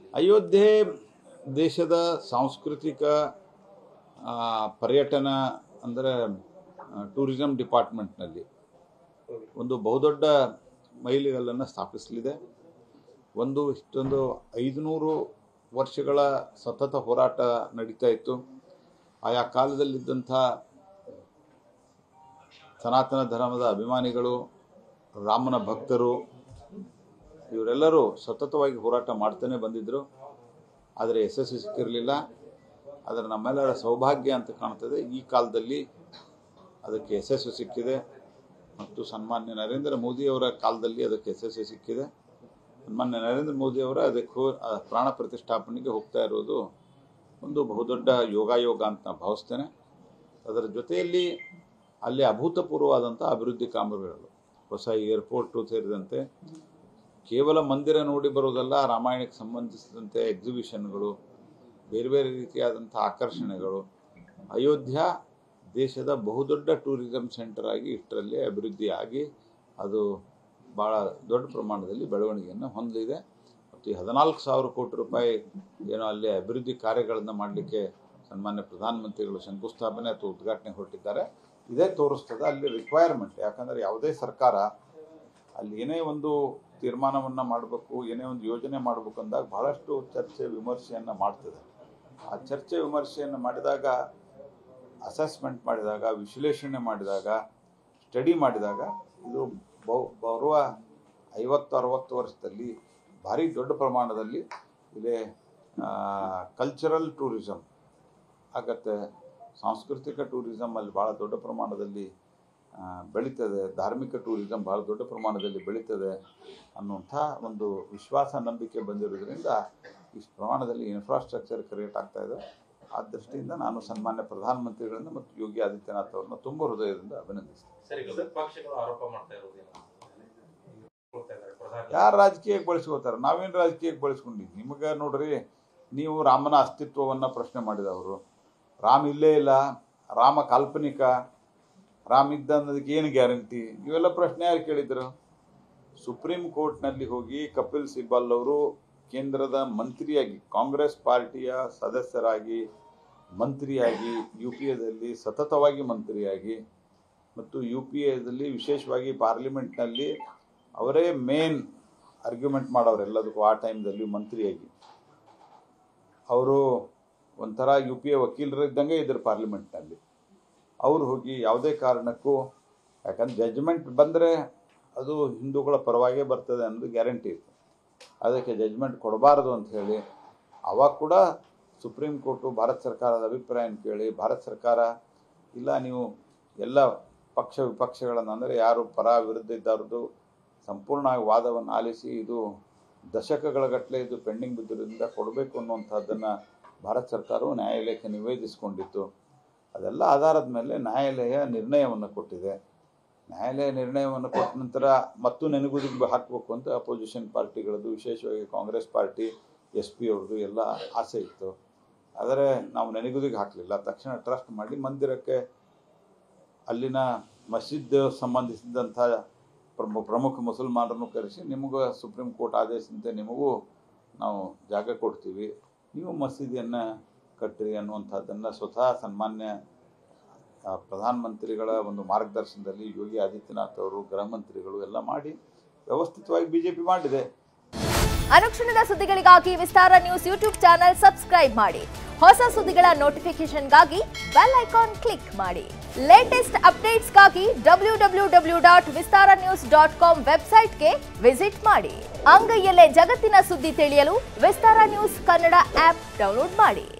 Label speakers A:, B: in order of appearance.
A: ಅಯೋಧ್ಯೆ ದೇಶದ ಸಾಂಸ್ಕೃತಿಕ ಆ, ಪರ್ಯಟನ ಅಂದರೆ ಟೂರಿಸಂ ಡಿಪಾರ್ಟ್ಮೆಂಟ್ನಲ್ಲಿ ಒಂದು ಬಹುದೊಡ್ಡ ಮೈಲಿಗಲ್ಲನ್ನು ಸ್ಥಾಪಿಸಲಿದೆ ಒಂದು ಇಷ್ಟೊಂದು ಐದುನೂರು ವರ್ಷಗಳ ಸತತ ಹೋರಾಟ ನಡೀತಾ ಇತ್ತು ಆಯಾ ಕಾಲದಲ್ಲಿದ್ದಂಥ ಸನಾತನ ಧರ್ಮದ ಅಭಿಮಾನಿಗಳು ರಾಮನ ಭಕ್ತರು ಇವರೆಲ್ಲರೂ ಸತತವಾಗಿ ಹೋರಾಟ ಮಾಡ್ತಾನೆ ಬಂದಿದ್ದರು ಆದರೆ ಯಶಸ್ಸು ಸಿಕ್ಕಿರಲಿಲ್ಲ ಆದರೆ ನಮ್ಮೆಲ್ಲರ ಸೌಭಾಗ್ಯ ಅಂತ ಕಾಣ್ತದೆ ಈ ಕಾಲದಲ್ಲಿ ಅದಕ್ಕೆ ಯಶಸ್ಸು ಸಿಕ್ಕಿದೆ ಮತ್ತು ಸನ್ಮಾನ್ಯ ನರೇಂದ್ರ ಮೋದಿಯವರ ಕಾಲದಲ್ಲಿ ಅದಕ್ಕೆ ಯಶಸ್ಸು ಸಿಕ್ಕಿದೆ ಸನ್ಮಾನ್ಯ ನರೇಂದ್ರ ಮೋದಿಯವರ ಅದಕ್ಕೆ ಹೋ- ಆ ಪ್ರಾಣ ಪ್ರತಿಷ್ಠಾಪನೆಗೆ ಹೋಗ್ತಾ ಇರೋದು ಒಂದು ಬಹುದೊಡ್ಡ ಯೋಗಾಯೋಗ ಅಂತ ನಾನು ಭಾವಿಸ್ತೇನೆ ಅದರ ಜೊತೆಯಲ್ಲಿ ಅಲ್ಲಿ ಅಭೂತಪೂರ್ವವಾದಂಥ ಅಭಿವೃದ್ಧಿ ಕಾಮಗಾರಿಗಳು ಹೊಸ ಏರ್ಪೋರ್ಟು ಸೇರಿದಂತೆ ಕೇವಲ ಮಂದಿರ ನೋಡಿ ಬರೋದಲ್ಲ ರಾಮಾಯಣಕ್ಕೆ ಸಂಬಂಧಿಸಿದಂತೆ ಎಕ್ಸಿಬಿಷನ್ಗಳು ಬೇರೆ ಬೇರೆ ರೀತಿಯಾದಂಥ ಆಕರ್ಷಣೆಗಳು ಅಯೋಧ್ಯ ದೇಶದ ಬಹುದೊಡ್ಡ ಟೂರಿಸಂ ಸೆಂಟರ್ ಆಗಿ ಇಷ್ಟರಲ್ಲಿ ಅಭಿವೃದ್ಧಿ ಆಗಿ ಅದು ಭಾಳ ದೊಡ್ಡ ಪ್ರಮಾಣದಲ್ಲಿ ಬೆಳವಣಿಗೆಯನ್ನು ಹೊಂದಲಿದೆ ಮತ್ತು ಈ ಹದಿನಾಲ್ಕು ಸಾವಿರ ಕೋಟಿ ರೂಪಾಯಿ ಏನೋ ಅಲ್ಲಿ ಅಭಿವೃದ್ಧಿ ಕಾರ್ಯಗಳನ್ನು ಮಾಡಲಿಕ್ಕೆ ಸನ್ಮಾನ್ಯ ಪ್ರಧಾನಮಂತ್ರಿಗಳು ಶಂಕುಸ್ಥಾಪನೆ ಅಥವಾ ಉದ್ಘಾಟನೆ ಹೊರಟಿದ್ದಾರೆ ಇದೇ ತೋರಿಸ್ತದೆ ಅಲ್ಲಿ ರಿಕ್ವೈರ್ಮೆಂಟ್ ಯಾಕಂದರೆ ಯಾವುದೇ ಸರ್ಕಾರ ಅಲ್ಲಿ ಏನೇ ಒಂದು ತೀರ್ಮಾನವನ್ನು ಮಾಡಬೇಕು ಏನೇ ಒಂದು ಯೋಜನೆ ಮಾಡಬೇಕು ಅಂದಾಗ ಬಹಳಷ್ಟು ಚರ್ಚೆ ವಿಮರ್ಶೆಯನ್ನು ಮಾಡ್ತದೆ ಆ ಚರ್ಚೆ ವಿಮರ್ಶೆಯನ್ನು ಮಾಡಿದಾಗ ಅಸೆಸ್ಮೆಂಟ್ ಮಾಡಿದಾಗ ವಿಶ್ಲೇಷಣೆ ಮಾಡಿದಾಗ ಸ್ಟಡಿ ಮಾಡಿದಾಗ ಇದು ಬಹು ಬರುವ ಐವತ್ತು ಅರವತ್ತು ವರ್ಷದಲ್ಲಿ ಭಾರಿ ದೊಡ್ಡ ಪ್ರಮಾಣದಲ್ಲಿ ಇಲ್ಲಿ ಕಲ್ಚರಲ್ ಟೂರಿಸಮ್ ಆಗತ್ತೆ ಸಾಂಸ್ಕೃತಿಕ ಟೂರಿಸಮ್ ಅಲ್ಲಿ ಭಾಳ ದೊಡ್ಡ ಪ್ರಮಾಣದಲ್ಲಿ ಆ, ಬೆಳೀತದೆ ಧಾರ್ಮಿಕ ಟೂರಿಸಮ್ ಭಾಳ ದೊಡ್ಡ ಪ್ರಮಾಣದಲ್ಲಿ ಬೆಳೀತದೆ ಅನ್ನುವಂಥ ಒಂದು ವಿಶ್ವಾಸ ನಂಬಿಕೆ ಬಂದಿರೋದ್ರಿಂದ ಇಷ್ಟು ಪ್ರಮಾಣದಲ್ಲಿ ಇನ್ಫ್ರಾಸ್ಟ್ರಕ್ಚರ್ ಕ್ರಿಯೇಟ್ ಆಗ್ತಾ ಇದೆ ಆ ದೃಷ್ಟಿಯಿಂದ ನಾನು ಸನ್ಮಾನ್ಯ ಪ್ರಧಾನಮಂತ್ರಿಗಳನ್ನು ಮತ್ತು ಯೋಗಿ ಆದಿತ್ಯನಾಥ್ ಅವರನ್ನು ತುಂಬ ಹೃದಯದಿಂದ ಅಭಿನಂದಿಸ್ತೇನೆ
B: ಸರಿ ವಿಪಕ್ಷಗಳು ಆರೋಪ ಮಾಡ್ತಾ ಇರೋದೇನು ಕೊಡ್ತಾ ಇದ್ದಾರೆ ಪ್ರಧಾನಿ
A: ಯಾರು ರಾಜಕೀಯಕ್ಕೆ ಬಳಸ್ಕೋತಾರೆ ನಾವೇನು ರಾಜಕೀಯಕ್ಕೆ ಬಳಸ್ಕೊಂಡಿದ್ವಿ ನಿಮಗೆ ನೋಡ್ರಿ ನೀವು ರಾಮನ ಅಸ್ತಿತ್ವವನ್ನು ಪ್ರಶ್ನೆ ಮಾಡಿದವರು ರಾಮ ಇಲ್ಲೇ ಇಲ್ಲ ರಾಮ ಕಾಲ್ಪನಿಕ ರಾಮ ಇದ್ದ ಅನ್ನೋದಕ್ಕೆ ಏನು ಗ್ಯಾರಂಟಿ ಇವೆಲ್ಲ ಪ್ರಶ್ನೆ ಯಾರು ಕೇಳಿದ್ರು ಸುಪ್ರೀಂ ಕೋರ್ಟ್ನಲ್ಲಿ ಹೋಗಿ ಕಪಿಲ್ ಸಿಬಲ್ ಅವರು ಕೇಂದ್ರದ ಮಂತ್ರಿಯಾಗಿ ಕಾಂಗ್ರೆಸ್ ಪಾರ್ಟಿಯ ಸದಸ್ಯರಾಗಿ ಮಂತ್ರಿಯಾಗಿ ಯು ಪಿ ಎದಲ್ಲಿ ಸತತವಾಗಿ ಮಂತ್ರಿಯಾಗಿ ಮತ್ತು ಯು ಪಿ ಎದಲ್ಲಿ ವಿಶೇಷವಾಗಿ ಪಾರ್ಲಿಮೆಂಟ್ನಲ್ಲಿ ಅವರೇ ಮೇನ್ ಆರ್ಗ್ಯುಮೆಂಟ್ ಮಾಡೋರು ಎಲ್ಲದಕ್ಕೂ ಆ ಟೈಮ್ದಲ್ಲಿ ಮಂತ್ರಿಯಾಗಿ ಅವರು ಒಂಥರ ಯು ಪಿ ಎ ವಕೀಲರು ಇದ್ದಂಗೆ ಇದ್ದರು ಪಾರ್ಲಿಮೆಂಟ್ನಲ್ಲಿ ಅವರು ಹೋಗಿ ಯಾವುದೇ ಕಾರಣಕ್ಕೂ ಯಾಕಂದ್ರೆ ಜಡ್ಜ್ಮೆಂಟ್ ಬಂದರೆ ಅದು ಹಿಂದೂಗಳ ಪರವಾಗೇ ಬರ್ತದೆ ಅನ್ನೋದು ಗ್ಯಾರಂಟಿ ಇತ್ತು ಅದಕ್ಕೆ ಜಡ್ಜ್ಮೆಂಟ್ ಕೊಡಬಾರದು ಅಂತ ಹೇಳಿ ಅವಾಗ ಕೂಡ ಸುಪ್ರೀಂ ಕೋರ್ಟು ಭಾರತ ಸರ್ಕಾರದ ಅಭಿಪ್ರಾಯನ ಕೇಳಿ ಭಾರತ ಸರ್ಕಾರ ಇಲ್ಲ ನೀವು ಎಲ್ಲ ಪಕ್ಷ ವಿಪಕ್ಷಗಳನ್ನು ಅಂದರೆ ಯಾರು ಪರ ವಿರುದ್ಧ ಇದ್ದಾರದು ಸಂಪೂರ್ಣವಾಗಿ ವಾದವನ್ನು ಆಲಿಸಿ ಇದು ದಶಕಗಳ ಗಟ್ಟಲೆ ಇದು ಪೆಂಡಿಂಗ್ ಬಿದ್ದಿರೋದ್ರಿಂದ ಕೊಡಬೇಕು ಅನ್ನುವಂಥದ್ದನ್ನು ಭಾರತ ಸರ್ಕಾರವು ನ್ಯಾಯಾಲಯಕ್ಕೆ ನಿವೇದಿಸಿಕೊಂಡಿತ್ತು ಅದೆಲ್ಲ ಆಧಾರದ ಮೇಲೆ ನ್ಯಾಯಾಲಯ ನಿರ್ಣಯವನ್ನು ಕೊಟ್ಟಿದೆ ನ್ಯಾಯಾಲಯ ನಿರ್ಣಯವನ್ನು ಕೊಟ್ಟ ನಂತರ ಮತ್ತು ನೆನಗುದಿಗೆ ಹಾಕಬೇಕು ಅಂತ ಅಪೋಸಿಷನ್ ಪಾರ್ಟಿಗಳದ್ದು ವಿಶೇಷವಾಗಿ ಕಾಂಗ್ರೆಸ್ ಪಾರ್ಟಿ ಎಸ್ ಪಿ ಅವ್ರದ್ದು ಎಲ್ಲ ಆಸೆ ಇತ್ತು ಆದರೆ ನಾವು ನೆನಗುದಿಗೆ ಹಾಕಲಿಲ್ಲ ತಕ್ಷಣ ಟ್ರಸ್ಟ್ ಮಾಡಿ ಮಂದಿರಕ್ಕೆ ಅಲ್ಲಿನ ಮಸೀದ್ ಸಂಬಂಧಿಸಿದಂಥ ಪ್ರಮು ಪ್ರಮುಖ ಮುಸಲ್ಮಾನರನ್ನು ಕರೆಸಿ ನಿಮಗೂ ಸುಪ್ರೀಂ ಕೋರ್ಟ್ ಆದೇಶದಂತೆ ನಿಮಗೂ ನಾವು ಜಾಗ ಕೊಡ್ತೀವಿ ನೀವು ಮಸೀದಿಯನ್ನು ಕಟ್ಟಿರಿ ಅನ್ನುವಂಥದ್ದನ್ನು ಸ್ವತಃ ಸನ್ಮಾನ್ಯ ಆ, ಪ್ರಧಾನಮಂತ್ರಿಗಳ ಒಂದು ಮಾರ್ಗದರ್ಶನದಲ್ಲಿ ಯೋಗಿ ಆದಿತ್ಯನಾಥ್ ಅವರು ಗೃಹ ಮಂತ್ರಿಗಳು ಎಲ್ಲ ಮಾಡಿ ವ್ಯವಸ್ಥಿತವಾಗಿ ಬಿ ಜೆ ಪಿ ಮಾಡಿದೆ
C: ಅನುಕ್ಷಣದ ಸುದ್ದಿಗಳಿಗಾಗಿ Vistara news YouTube channel subscribe ಮಾಡಿ ಹೊಸ ಸುದ್ದಿಗಳ ನೋಟಿಫಿಕೇಶನ್ಗಾಗಿ ಬೆಲ್ ಐಕಾನ್ ಕ್ಲಿಕ್ ಮಾಡಿ ಲೇಟೆಸ್ಟ್ ಅಪ್ಡೇಟ್ಸ್ಗಾಗಿ W W W dot Vistara news dot com ವೆಬ್ಸೈಟ್ಗೆ ವಿಸಿಟ್ ಮಾಡಿ ಅಂಗೈಯಲ್ಲೇ ಜಗತ್ತಿನ ಸುದ್ದಿ ತಿಳಿಯಲು Vistara news Kannada app download ಮಾಡಿ